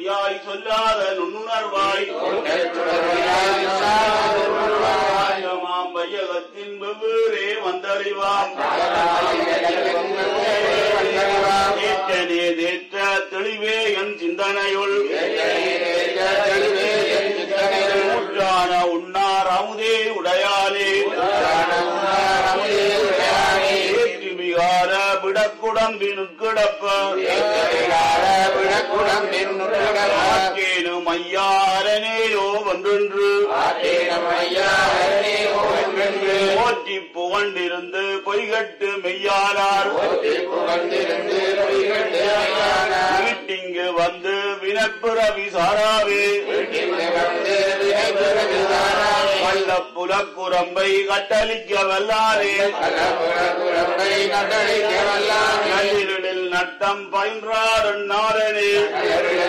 யாய் சொல்லாத நுண்ணுணர்வாய் மாம் பையகத்தின் வெவ்வேறே வந்தறிவாம் ஏற்றனே தேற்ற தெளிவே என் சிந்தனையுள் ஊற்றான உண்ணார் அமுதே உடையானே ஏற்றி விகார விடக்குடம்பினுட்கிடப்ப ஆக்கேனும் ஐயாரனேயோ ஒன்றென்று போற்றி புகண்டிருந்து பொய்கட்டு மெய்யானார் வீட்டிங்கு வந்து வினப்புறவி சாராவே வல்ல புலக்குரம்பை கட்டளிக்க வல்லாரே நள்ளிருளில் நட்டம் பயின்றார் நாரணே